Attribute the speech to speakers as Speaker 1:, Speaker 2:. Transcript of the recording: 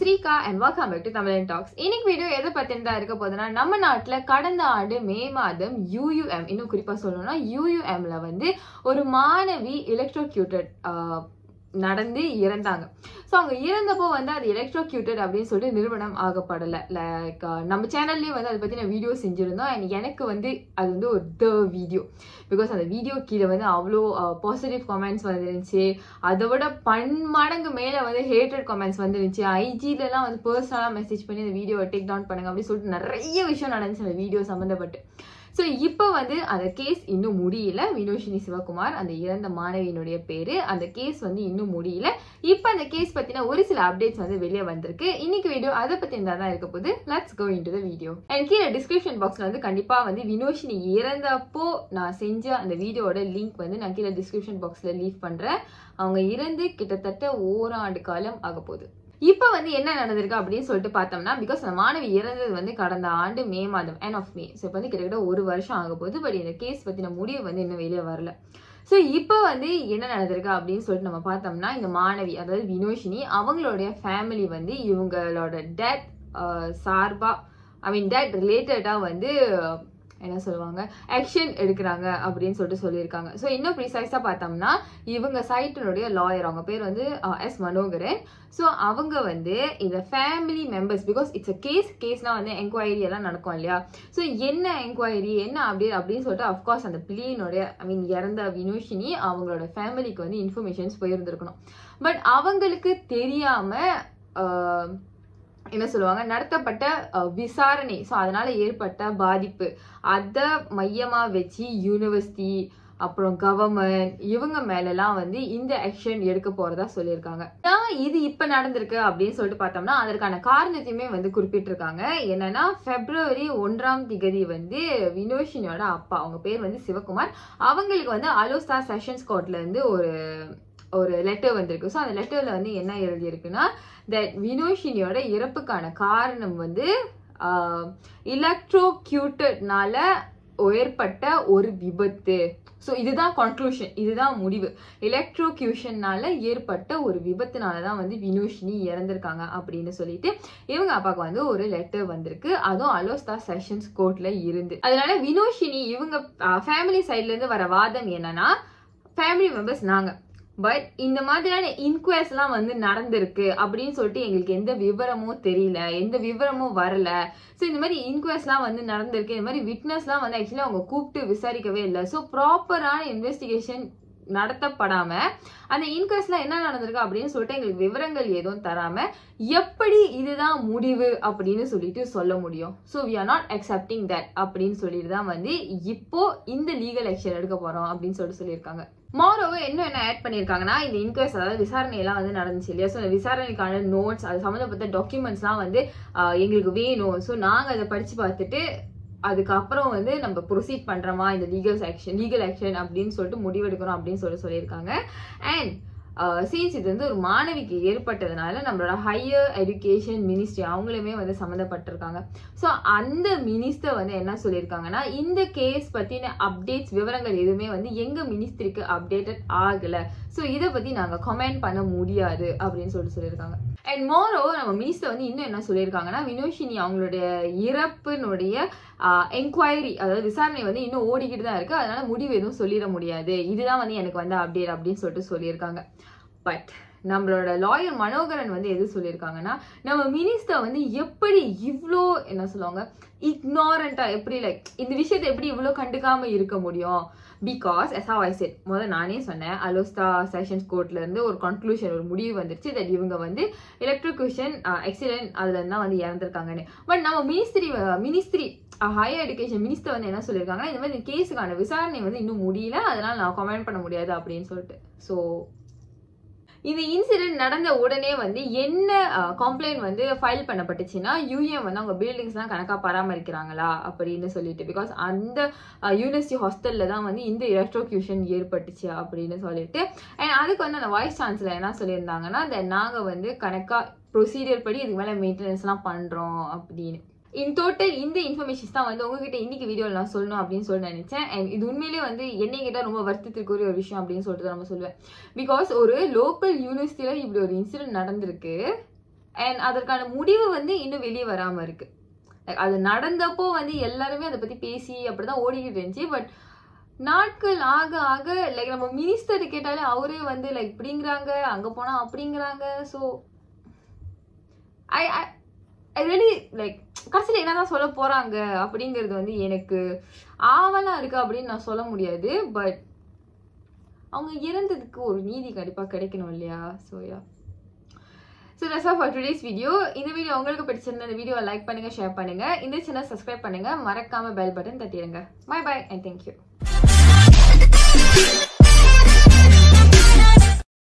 Speaker 1: Srika and welcome back to Tamilan Talks இன்னைக்கு video எதை பத்தின தான் இருக்க போதுன்னா நம்ம நாட்டுல கடந்த ஆண்டு மே மாதம் யூயூஎம் இன்னும் குறிப்பா சொல்லணும்னா யூயூஎம்ல வந்து ஒரு மாணவி எலக்ட்ரோக்யூட்டட் நடந்து இறந்தாங்க ஸோ அவங்க இறந்தப்போ வந்து அது எலக்ட்ரோக்யூட்டட் அப்படின்னு சொல்லிட்டு நிறுவனம் ஆகப்படலை லைக் நம்ம சேனல்லேயே வந்து அதை பற்றின வீடியோ செஞ்சுருந்தோம் அண்ட் எனக்கு வந்து அது வந்து ஒரு த வீடியோ பிகாஸ் அந்த வீடியோ கீழே வந்து அவ்வளோ பாசிட்டிவ் கமெண்ட்ஸ் வந்துருந்துச்சு அதை விட பன்மடங்கு மேலே வந்து ஹேட்டட் கமெண்ட்ஸ் வந்துருந்துச்சு ஐஜிலலாம் வந்து பர்சனலாக மெசேஜ் பண்ணி அந்த வீடியோவை டேக் டவுன் பண்ணுங்க அப்படின்னு சொல்லிட்டு நிறைய விஷயம் நடந்துச்சு அந்த வீடியோ சம்மந்தப்பட்டு ஸோ இப்போ வந்து அந்த கேஸ் இன்னும் முடியல வினோஷினி சிவகுமார் அந்த இறந்த மாணவியினுடைய பேரு அந்த கேஸ் வந்து இன்னும் முடியல இப்போ அந்த கேஸ் பத்தின ஒரு சில அப்டேட்ஸ் வந்து வெளியே வந்திருக்கு இன்னைக்கு வீடியோ அதை பத்தி இருந்தா தான் இருக்க போது let's go into the video and கீழே டிஸ்கிரிப்ஷன் பாக்ஸ்ல வந்து கண்டிப்பா வந்து வினோஷினி இறந்தப்போ நான் செஞ்ச அந்த வீடியோட லிங்க் வந்து நான் கீழே டிஸ்கிரிப்ஷன் பாக்ஸ்ல லீவ் பண்றேன் அவங்க இறந்து கிட்டத்தட்ட ஓராண்டு காலம் ஆக போகுது இப்போ வந்து என்ன நடந்திருக்கு அப்படின்னு சொல்லிட்டு பார்த்தோம்னா பிகாஸ் அந்த மாணவி இறந்தது வந்து கடந்த ஆண்டு மே மாதம் என் ஆஃப் மே ஸோ இப்போ வந்து கிட்டத்தட்ட ஒரு வருஷம் ஆக போகுது பட் இந்த கேஸ் பற்றின முடிவு வந்து இன்னும் வெளியே வரல ஸோ இப்போ வந்து என்ன நடந்திருக்கு அப்படின்னு சொல்லிட்டு நம்ம பார்த்தோம்னா இந்த மாணவி அதாவது வினோஷினி அவங்களுடைய ஃபேமிலி வந்து இவங்களோட டேட் சார்பா ஐ மீன் டேட் ரிலேட்டடாக வந்து என்ன சொல்லுவாங்க ஆக்ஷன் எடுக்கிறாங்க அப்படின்னு சொல்லிட்டு சொல்லியிருக்காங்க ஸோ இன்னும் ப்ரிசைஸாக பார்த்தோம்னா இவங்க சைட்டினுடைய லாயர் அவங்க பேர் வந்து எஸ் மனோகரன் ஸோ அவங்க வந்து இந்த family members because it's a case கேஸ்னால் வந்து என்கொயரி எல்லாம் நடக்கும் இல்லையா ஸோ என்ன என்கொயரி என்ன அப்டேட் அப்படின்னு சொல்லிட்டு அஃப்கோர்ஸ் அந்த பிள்ளையினுடைய ஐ மீன் இறந்த வினோஷினி அவங்களோட ஃபேமிலிக்கு வந்து இன்ஃபர்மேஷன்ஸ் போயிருந்திருக்கணும் பட் அவங்களுக்கு தெரியாமல் என்ன சொல்லுவாங்க நடத்தப்பட்ட விசாரணை ஸோ அதனால ஏற்பட்ட பாதிப்பு அதை மையமாக வச்சு யூனிவர்சிட்டி அப்புறம் கவர்மெண்ட் இவங்க மேலெல்லாம் வந்து இந்த ஆக்ஷன் எடுக்க போறதா சொல்லியிருக்காங்க இது இப்ப நடந்திருக்கு அப்படின்னு சொல்லிட்டு பார்த்தோம்னா அதற்கான காரணத்தையுமே வந்து குறிப்பிட்டிருக்காங்க என்னன்னா பிப்ரவரி ஒன்றாம் திகதி வந்து வினோஷினியோட அப்பா அவங்க பேர் வந்து சிவகுமார் அவங்களுக்கு வந்து அலோஸ்தா செஷன்ஸ் கோர்ட்ல இருந்து ஒரு ஒரு லெட்டர் வந்திருக்கு ஸோ அந்த லெட்டர்ல வந்து என்ன எழுதியிருக்குன்னா தட் வினோஷினியோட இறப்புக்கான காரணம் வந்து எலக்ட்ரோக்யூட்டட்னால ஏற்பட்ட ஒரு விபத்து ஸோ இதுதான் கன்க்ளூஷன் இதுதான் முடிவு எலக்ட்ரோக்யூஷன்னால ஏற்பட்ட ஒரு விபத்துனால தான் வந்து வினோஷினி இறந்திருக்காங்க அப்படின்னு சொல்லிட்டு இவங்க அப்பாவுக்கு வந்து ஒரு லெட்டர் வந்திருக்கு அதுவும் அலோஸ்தா செஷன்ஸ் கோர்ட்ல இருந்து அதனால வினோஷினி இவங்க ஃபேமிலி சைட்ல இருந்து வர வாதம் என்னன்னா ஃபேமிலி மெம்பர்ஸ் நாங்க பட் இந்த மாதிரியான இன்குவஸ்ட்லாம் வந்து நடந்திருக்கு அப்படின்னு சொல்லிட்டு எங்களுக்கு எந்த விவரமும் தெரியல எந்த விவரமும் வரல ஸோ இந்த மாதிரி இன்குவஸ்ட்லாம் வந்து நடந்திருக்கு இந்த மாதிரி விட்னஸ்லாம் வந்து ஆக்சுவலி அவங்க கூப்பிட்டு விசாரிக்கவே இல்லை ஸோ ப்ராப்பரான இன்வெஸ்டிகேஷன் நடத்தப்படாம அந்த இன்கொஸ்ட்ல என்ன நடந்திருக்கு அப்படின்னு சொல்லிட்டு எங்களுக்கு விவரங்கள் எதுவும் தராம எப்படி இதுதான் முடிவு அப்படின்னு சொல்லிட்டு சொல்ல முடியும் so we are not accepting that அப்படின்னு சொல்லிட்டு தான் வந்து இப்போ இந்த லீகல் ஆக்ஷன் எடுக்க போறோம் அப்படின்னு சொல்லிட்டு சொல்லியிருக்காங்க மாரோவர் இன்னும் என்ன ஆட் பண்ணியிருக்காங்கன்னா இந்த இன்கொயஸ்ட் அதாவது விசாரணை எல்லாம் வந்து நடந்துச்சு இல்லையா ஸோ அந்த விசாரணைக்கான நோட்ஸ் அது சம்மந்தப்பட்ட டாக்குமெண்ட்ஸ்லாம் வந்து எங்களுக்கு வேணும் ஸோ நாங்கள் அதை படித்து பார்த்துட்டு அதுக்கப்புறம் வந்து நம்ம ப்ரொசீட் பண்ணுறோமா இந்த லீகல் ஆக்ஷன் லீகல் ஆக்ஷன் அப்படின்னு சொல்லிட்டு முடிவெடுக்கிறோம் அப்படின்னு சொல்லி சொல்லியிருக்காங்க அண்ட் சீன்ஸ் இது வந்து ஒரு மாணவிக்கு ஏற்பட்டதுனால நம்மளோட ஹையர் எஜுகேஷன் மினிஸ்ட்ரி அவங்களுமே வந்து சம்மந்தப்பட்டிருக்காங்க ஸோ அந்த மினிஸ்டர் வந்து என்ன சொல்லியிருக்காங்கன்னா இந்த கேஸ் பற்றின அப்டேட்ஸ் விவரங்கள் எதுவுமே வந்து எங்கள் மினிஸ்ட்ரிக்கு அப்டேட்டட் ஆகலை ஸோ இதை பற்றி நாங்கள் கமெண்ட் பண்ண முடியாது அப்படின்னு சொல்லிட்டு சொல்லியிருக்காங்க அண்ட் மோரோ நம்ம மினிஸ்டர் வந்து இன்னும் என்ன சொல்லியிருக்காங்கன்னா வினோஷினி அவங்களுடைய இறப்பினுடைய என்கொயரி அதாவது விசாரணை வந்து இன்னும் ஓடிக்கிட்டு தான் இருக்கு அதனால முடிவு எதுவும் சொல்லிட முடியாது இதுதான் வந்து எனக்கு வந்து அப்டேட் அப்படின்னு சொல்லிட்டு சொல்லியிருக்காங்க பட் நம்மளோட லாயர் மனோகரன் வந்து எது சொல்லியிருக்காங்கன்னா நம்ம மினிஸ்டர் வந்து எப்படி இவ்வளோ என்ன சொல்லுவாங்க இக்னாரண்டா எப்படி லைக் இந்த விஷயத்தை எப்படி இவ்வளோ கண்டுக்காம இருக்க முடியும் because as how I said முதல் நானே சொன்னேன் அலோஸ்தா செஷன்ஸ் கோர்ட்ல இருந்து ஒரு கன்க்ளூஷன் ஒரு முடிவு வந்துருச்சு தட் இவங்க வந்து எலக்ட்ரிகூஷன் எக்ஸிடென்ட் அதுல இருந்தா வந்து இறந்துருக்காங்கன்னு பட் நம்ம ministry ministry higher education minister வந்து என்ன சொல்லியிருக்காங்கன்னா இந்த மாதிரி கேஸுக்கான விசாரணை வந்து இன்னும் முடியல அதனால நான் கமெண்ட் பண்ண முடியாது அப்படின்னு சொல்லிட்டு ஸோ இந்த இன்சிடென்ட் நடந்த உடனே வந்து என்ன கம்ப்ளைண்ட் வந்து ஃபைல் பண்ணப்பட்டுச்சுன்னா யூஎம் வந்து அவங்க பில்டிங்ஸ்லாம் கணக்காக பராமரிக்கிறாங்களா அப்படின்னு சொல்லிட்டு பிகாஸ் அந்த யூனிவர்சிட்டி ஹாஸ்டலில் தான் வந்து இந்த எலக்ட்ரோக்யூஷன் ஏற்பட்டுச்சு அப்படின்னு சொல்லிட்டு அண்ட் அதுக்கு வந்து அந்த வைஸ் சான்சலர் என்ன சொல்லியிருந்தாங்கன்னா இந்த நாங்கள் வந்து கணக்காக ப்ரொசீஜர் படி இதுக்கு மேலே மெயின்டெனன்ஸ்லாம் பண்ணுறோம் அப்படின்னு இன் டோட்டல் இந்த இன்ஃபர்மேஷன்ஸ் தான் வந்து உங்ககிட்ட இன்னைக்கு வீடியோவில் நான் சொல்லணும் அப்படின்னு சொல்லி நினைச்சேன் அண்ட் இது உண்மையிலேயே வந்து என்னை கேட்டால் ரொம்ப வருத்தத்திற்குரிய ஒரு விஷயம் அப்படின்னு சொல்லிட்டு தான் நம்ம சொல்லுவேன் பிகாஸ் ஒரு லோக்கல் யூனிவர்சிட்டியில் இப்படி ஒரு இன்சிடென்ட் நடந்திருக்கு அண்ட் அதற்கான முடிவு வந்து இன்னும் வெளியே வராம இருக்கு Like, அது நடந்தப்போ வந்து எல்லாருமே அதை பத்தி பேசி அப்படிதான் ஓடிக்கிட்டு இருந்துச்சு பட் நாட்கள் ஆக ஆக லைக் நம்ம மினிஸ்டர் கேட்டாலே அவரே வந்து லைக் இப்படிங்கிறாங்க அங்க போனா அப்படிங்கிறாங்க so I I really like கடைசியில் என்னதான் சொல்ல போறாங்க அப்படிங்கிறது வந்து எனக்கு ஆவலா இருக்கு அப்படின்னு நான் சொல்ல முடியாது பட் அவங்க இறந்ததுக்கு ஒரு நீதி கண்டிப்பா கிடைக்கணும் இல்லையா so yeah so that's of for today's video இந்த வீடியோ உங்களுக்கு பிடிச்சிருந்த இந்த வீடியோவை லைக் பண்ணுங்க ஷேர் பண்ணுங்க இந்த சேனல் சப்ஸ்கிரைப் பண்ணுங்க மறக்காம பெல் பட்டன் தட்டிடுங்க பை பை அண்ட் தேங்க்யூ